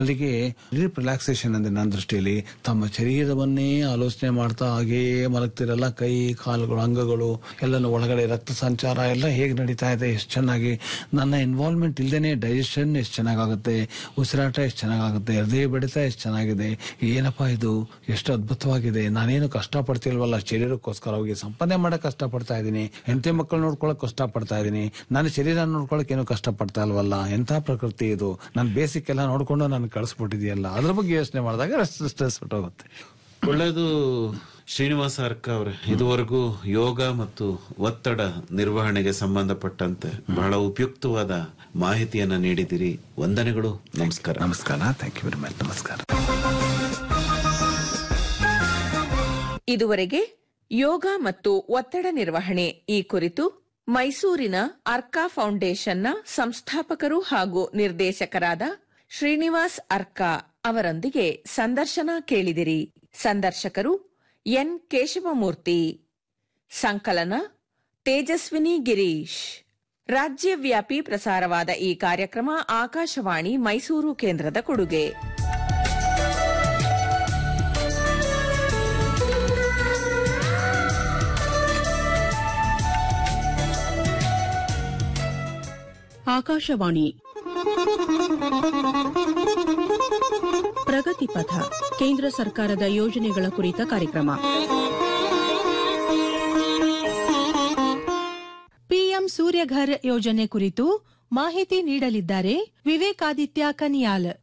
ಅಲ್ಲಿಗೆ deep relaxation ಅಂದ್ರೆ ನನ್ನ ದೃಷ್ಟಿಯಲ್ಲಿ ತಮ್ಮ ಶರೀರವನ್ನೇ ಆಲೋಚನೆ ಮಾಡ್ತಾ ಹಾಗೇ ಮಲಗ್ತಿರಲ್ಲ ಕೈ ಕಾಲುಗಳು ಅಂಗಗಳು ಎಲ್ಲನೂ ಒಳಗಡೆ ರಕ್ತ ಸಂಚಾರ ಎಲ್ಲ ಹೇಗೆ ನಡೀತಾ ಇದೆ ಎಷ್ಟು ಚೆನ್ನಾಗಿ ನನ್ನ ಇನ್ವಾಲ್ವ್ಮೆಂಟ್ ಇಲ್ದೇನೆ ಡೈಜೆಷನ್ ಎಷ್ಟು ಚೆನ್ನಾಗಾಗುತ್ತೆ ಉಸಿರಾಟ ಎಷ್ಟು ಚೆನ್ನಾಗಾಗುತ್ತೆ ಹೃದಯ ಬಡಿತ ಎಷ್ಟು ಚೆನ್ನಾಗಿದೆ ಏನಪ್ಪಾ ಇದು ಎಷ್ಟು ಅದ್ಭುತವಾಗಿದೆ ನಾನೇನು ಕಷ್ಟಪಡ್ತಿಲ್ವಲ್ಲ ಶರೀರಕ್ಕೋಸ್ಕರ ಹೋಗಿ ಸಂಪಾದನೆ ಮಾಡಕ್ ಕಷ್ಟಪಡ್ತಾ ಇದ್ದೀನಿ ಹೆಂಡತಿ ಮಕ್ಕಳು ನೋಡ್ಕೊಳಕ್ ಕಷ್ಟಪಡ್ತಾ ಇದ್ದೀನಿ ನನ್ನ ಶರೀರ ನೋಡ್ಕೊಳಕ್ ಏನು ಕಷ್ಟಪಡ್ತಾ ಇಲ್ವಲ್ಲ ಎಂಥ ಪ್ರಕೃತಿ ಇದು ನಾನು ಬೇಸಿಕ್ ಎಲ್ಲ ನೋಡ್ಕೊಂಡು ನಾನು ಕಳಿಸ್ಬಿಟ್ಟಿದೆಯಲ್ಲ ಅದ್ರ ಬಗ್ಗೆ ಯೋಚನೆ ಮಾಡಿದಾಗ ಸ್ಟ್ರೆಸ್ ಬಿಟ್ಟೋಗುತ್ತೆ ಒಳ್ಳೆಯದು ಶ್ರೀನಿವಾಸ ಅರ್ಕ ಅವರೇ ಇದುವರೆಗೂ ಯೋಗ ಮತ್ತು ಒತ್ತಡ ನಿರ್ವಹಣೆಗೆ ಸಂಬಂಧಪಟ್ಟಂತೆ ಬಹಳ ಉಪಯುಕ್ತವಾದ ಮಾಹಿತಿಯನ್ನ ನೀಡಿದಿರಿ ವಂದನೆಗಳು ನಮಸ್ಕಾರ ನಮಸ್ಕಾರ ಥ್ಯಾಂಕ್ ಯು ವೆರಿ ಮಚ್ ನಮಸ್ಕಾರ ಇದುವರೆಗೆ ಯೋಗ ಮತ್ತು ಒತ್ತಡ ನಿರ್ವಹಣೆ ಈ ಕುರಿತು ಮೈಸೂರಿನ ಅರ್ಕಾ ಫೌಂಡೇಶನ್ನ ಸಂಸ್ಥಾಪಕರು ಹಾಗೂ ನಿರ್ದೇಶಕರಾದ ಶ್ರೀನಿವಾಸ್ ಅರ್ಕಾ ಅವರೊಂದಿಗೆ ಸಂದರ್ಶನ ಕೇಳಿದಿರಿ ಸಂದರ್ಶಕರು ಎನ್ ಕೇಶವಮೂರ್ತಿ ಸಂಕಲನ ತೇಜಸ್ವಿನಿ ಗಿರೀಶ್ ರಾಜ್ಯವ್ಯಾಪಿ ಪ್ರಸಾರವಾದ ಈ ಕಾರ್ಯಕ್ರಮ ಆಕಾಶವಾಣಿ ಮೈಸೂರು ಕೇಂದ್ರದ ಕೊಡುಗೆ ಆಕಾಶವಾಣಿ ಪ್ರಗತಿ ಪಥ ಕೇಂದ್ರ ಸರ್ಕಾರದ ಯೋಜನೆಗಳ ಕುರಿತ ಕಾರ್ಯಕ್ರಮ ಪಿಎಂ ಸೂರ್ಯಘರ್ ಯೋಜನೆ ಕುರಿತು ಮಾಹಿತಿ ನೀಡಲಿದ್ದಾರೆ ವಿವೇಕಾದಿತ್ಯ ಕನಿಯಾಲ್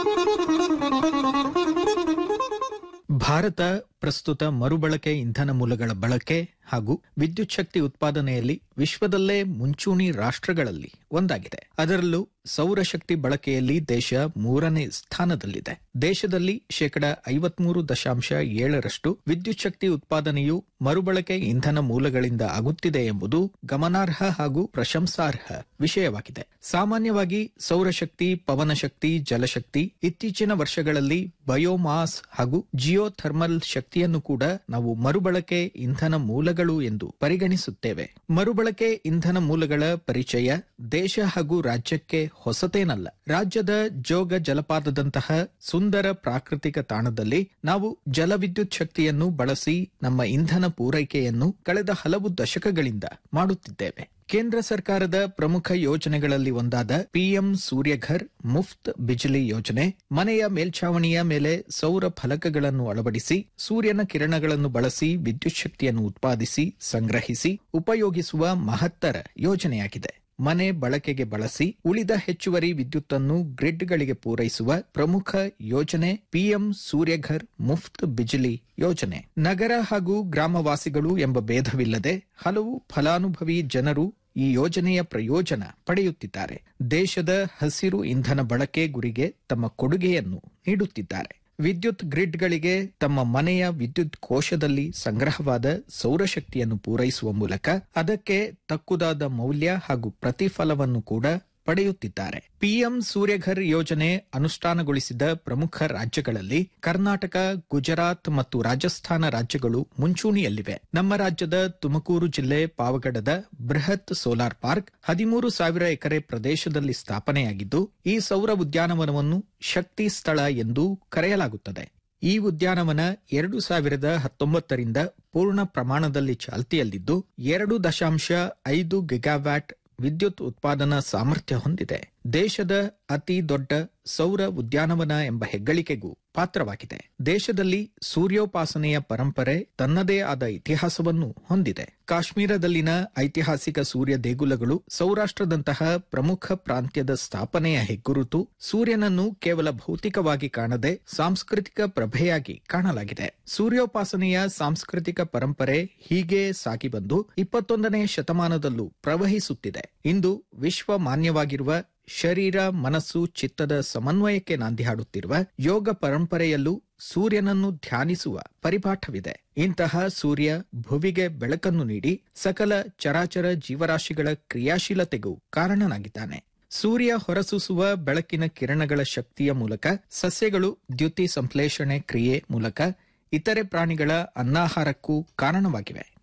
ಭಾರತ ಪ್ರಸ್ತುತ ಮರುಬಳಕೆ ಇಂಧನ ಮೂಲಗಳ ಬಳಕೆ ಹಾಗೂ ವಿದ್ಯುತ್ ಶಕ್ತಿ ಉತ್ಪಾದನೆಯಲ್ಲಿ ವಿಶ್ವದಲ್ಲೇ ಮುಂಚೂಣಿ ರಾಷ್ಟ್ರಗಳಲ್ಲಿ ಒಂದಾಗಿದೆ ಅದರಲ್ಲೂ ಸೌರಶಕ್ತಿ ಬಳಕೆಯಲ್ಲಿ ದೇಶ ಮೂರನೇ ಸ್ಥಾನದಲ್ಲಿದೆ ದೇಶದಲ್ಲಿ ಶೇಕಡ ಐವತ್ಮೂರು ದಶಾಂಶ ಏಳರಷ್ಟು ವಿದ್ಯುತ್ ಶಕ್ತಿ ಉತ್ಪಾದನೆಯು ಮರುಬಳಕೆ ಇಂಧನ ಮೂಲಗಳಿಂದ ಆಗುತ್ತಿದೆ ಎಂಬುದು ಗಮನಾರ್ಹ ಹಾಗೂ ಪ್ರಶಂಸಾರ್ಹ ವಿಷಯವಾಗಿದೆ ಸಾಮಾನ್ಯವಾಗಿ ಸೌರಶಕ್ತಿ ಪವನಶಕ್ತಿ ಜಲಶಕ್ತಿ ಇತ್ತೀಚಿನ ವರ್ಷಗಳಲ್ಲಿ ಬಯೋಮಾಸ್ ಹಾಗೂ ಜಿಯೋಥರ್ಮಲ್ ಶಕ್ತಿಯನ್ನು ಕೂಡ ನಾವು ಮರುಬಳಕೆ ಇಂಧನ ಮೂಲಗಳು ಎಂದು ಪರಿಗಣಿಸುತ್ತೇವೆ ಮರುಬಳಕೆ ಇಂಧನ ಮೂಲಗಳ ಪರಿಚಯ ದೇಶ ಹಾಗೂ ರಾಜ್ಯಕ್ಕೆ ಹೊಸತೇನಲ್ಲ ರಾಜ್ಯದ ಜೋಗ ಜಲಪಾತದಂತಹ ಸುಂದರ ಪ್ರಾಕೃತಿಕ ತಾಣದಲ್ಲಿ ನಾವು ಜಲವಿದ್ಯುತ್ ಶಕ್ತಿಯನ್ನು ಬಳಸಿ ನಮ್ಮ ಇಂಧನ ಪೂರೈಕೆಯನ್ನು ಕಳೆದ ಹಲವು ದಶಕಗಳಿಂದ ಮಾಡುತ್ತಿದ್ದೇವೆ ಕೇಂದ್ರ ಸರ್ಕಾರದ ಪ್ರಮುಖ ಯೋಜನೆಗಳಲ್ಲಿ ಒಂದಾದ ಪಿಎಂ ಸೂರ್ಯಘರ್ ಮುಫ್ತ್ ಬಿಜ್ಲಿ ಯೋಜನೆ ಮನೆಯ ಮೇಲ್ಛಾವಣಿಯ ಮೇಲೆ ಸೌರ ಫಲಕಗಳನ್ನು ಅಳವಡಿಸಿ ಸೂರ್ಯನ ಕಿರಣಗಳನ್ನು ಬಳಸಿ ವಿದ್ಯುತ್ ಶಕ್ತಿಯನ್ನು ಉತ್ಪಾದಿಸಿ ಸಂಗ್ರಹಿಸಿ ಉಪಯೋಗಿಸುವ ಮಹತ್ತರ ಯೋಜನೆಯಾಗಿದೆ ಮನೆ ಬಳಕೆಗೆ ಬಳಸಿ ಉಳಿದ ಹೆಚ್ಚುವರಿ ವಿದ್ಯುತ್ತನ್ನು ಗ್ರಿಡ್ಗಳಿಗೆ ಪೂರೈಸುವ ಪ್ರಮುಖ ಯೋಜನೆ ಪಿಎಂ ಸೂರ್ಯಘರ್ ಮುಫ್ತ್ ಬಿಜ್ಲಿ ಯೋಜನೆ ನಗರ ಹಾಗೂ ಗ್ರಾಮವಾಸಿಗಳು ಎಂಬ ಭೇದವಿಲ್ಲದೆ ಹಲವು ಫಲಾನುಭವಿ ಜನರು ಈ ಯೋಜನೆಯ ಪ್ರಯೋಜನ ಪಡೆಯುತ್ತಿದ್ದಾರೆ ದೇಶದ ಹಸಿರು ಇಂಧನ ಬಳಕೆ ಗುರಿಗೆ ತಮ್ಮ ಕೊಡುಗೆಯನ್ನು ನೀಡುತ್ತಿದ್ದಾರೆ ವಿದ್ಯುತ್ ಗ್ರಿಡ್ಗಳಿಗೆ ತಮ್ಮ ಮನೆಯ ವಿದ್ಯುತ್ ಕೋಶದಲ್ಲಿ ಸಂಗ್ರಹವಾದ ಸೌರಶಕ್ತಿಯನ್ನು ಪೂರೈಸುವ ಮೂಲಕ ಅದಕ್ಕೆ ತಕ್ಕುದಾದ ಮೌಲ್ಯ ಹಾಗೂ ಪ್ರತಿಫಲವನ್ನು ಕೂಡ ಪಡೆಯುತ್ತಿದ್ದಾರೆ ಪಿಎಂ ಸೂರ್ಯಘರ್ ಯೋಜನೆ ಅನುಷ್ಠಾನಗೊಳಿಸಿದ ಪ್ರಮುಖ ರಾಜ್ಯಗಳಲ್ಲಿ ಕರ್ನಾಟಕ ಗುಜರಾತ್ ಮತ್ತು ರಾಜಸ್ಥಾನ ರಾಜ್ಯಗಳು ಮುಂಚೂಣಿಯಲ್ಲಿವೆ ನಮ್ಮ ರಾಜ್ಯದ ತುಮಕೂರು ಜಿಲ್ಲೆ ಪಾವಗಡದ ಬೃಹತ್ ಸೋಲಾರ್ ಪಾರ್ಕ್ ಹದಿಮೂರು ಸಾವಿರ ಎಕರೆ ಪ್ರದೇಶದಲ್ಲಿ ಸ್ಥಾಪನೆಯಾಗಿದ್ದು ಈ ಸೌರ ಉದ್ಯಾನವನವನ್ನು ಶಕ್ತಿ ಸ್ಥಳ ಎಂದು ಕರೆಯಲಾಗುತ್ತದೆ ಈ ಉದ್ಯಾನವನ ಎರಡು ಸಾವಿರದ ಹತ್ತೊಂಬತ್ತರಿಂದ ಪೂರ್ಣ ಪ್ರಮಾಣದಲ್ಲಿ ಚಾಲ್ತಿಯಲ್ಲಿದ್ದು ಎರಡು ದಶಾಂಶ ಐದು ಗಿಗಾವ್ಯಾಟ್ ವಿದ್ಯುತ್ ಉತ್ಪಾದನಾ ಸಾಮರ್ಥ್ಯ ಹೊಂದಿದೆ ದೇಶದ ಅತಿ ದೊಡ್ಡ ಸೌರ ಉದ್ಯಾನವನ ಎಂಬ ಹೆಗ್ಗಳಿಕೆಗೂ ಪಾತ್ರವಾಗಿದೆ ದೇಶದಲ್ಲಿ ಸೂರ್ಯೋಪಾಸನೆಯ ಪರಂಪರೆ ತನ್ನದೇ ಆದ ಇತಿಹಾಸವನ್ನು ಹೊಂದಿದೆ ಕಾಶ್ಮೀರದಲ್ಲಿನ ಐತಿಹಾಸಿಕ ಸೂರ್ಯ ದೇಗುಲಗಳು ಸೌರಾಷ್ಟ್ರದಂತಹ ಪ್ರಮುಖ ಪ್ರಾಂತ್ಯದ ಸ್ಥಾಪನೆಯ ಹೆಗ್ಗುರುತು ಸೂರ್ಯನನ್ನು ಕೇವಲ ಭೌತಿಕವಾಗಿ ಕಾಣದೆ ಸಾಂಸ್ಕೃತಿಕ ಪ್ರಭೆಯಾಗಿ ಕಾಣಲಾಗಿದೆ ಸೂರ್ಯೋಪಾಸನೆಯ ಸಾಂಸ್ಕೃತಿಕ ಪರಂಪರೆ ಹೀಗೆ ಸಾಗಿ ಬಂದು ಇಪ್ಪತ್ತೊಂದನೇ ಶತಮಾನದಲ್ಲೂ ಪ್ರವಹಿಸುತ್ತಿದೆ ಇಂದು ವಿಶ್ವ ಮಾನ್ಯವಾಗಿರುವ ಶರೀರ ಮನಸ್ಸು ಚಿತ್ತದ ಸಮನ್ವಯಕ್ಕೆ ನಾಂದಿ ಹಾಡುತ್ತಿರುವ ಯೋಗ ಪರಂಪರೆಯಲ್ಲೂ ಸೂರ್ಯನನ್ನು ಧ್ಯಾನಿಸುವ ಪರಿಪಾಠವಿದೆ ಇಂತಹ ಸೂರ್ಯ ಭುವಿಗೆ ಬೆಳಕನ್ನು ನೀಡಿ ಸಕಲ ಚರಾಚರ ಜೀವರಾಶಿಗಳ ಕ್ರಿಯಾಶೀಲತೆಗೂ ಕಾರಣನಾಗಿದ್ದಾನೆ ಸೂರ್ಯ ಹೊರಸೂಸುವ ಬೆಳಕಿನ ಕಿರಣಗಳ ಶಕ್ತಿಯ ಮೂಲಕ ಸಸ್ಯಗಳು ದ್ಯುತಿ ಸಂಶ್ಲೇಷಣೆ ಕ್ರಿಯೆ ಮೂಲಕ ಇತರೆ ಪ್ರಾಣಿಗಳ ಅನ್ನಾಹಾರಕ್ಕೂ ಕಾರಣವಾಗಿವೆ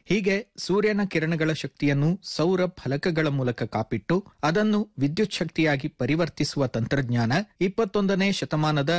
ಹೀಗೆ ಸೂರ್ಯನ ಕಿರಣಗಳ ಶಕ್ತಿಯನ್ನು ಸೌರ ಫಲಕಗಳ ಮೂಲಕ ಕಾಪಿಟ್ಟು ಅದನ್ನು ವಿದ್ಯುತ್ ಶಕ್ತಿಯಾಗಿ ಪರಿವರ್ತಿಸುವ ತಂತ್ರಜ್ಞಾನ ಇಪ್ಪತ್ತೊಂದನೇ ಶತಮಾನದ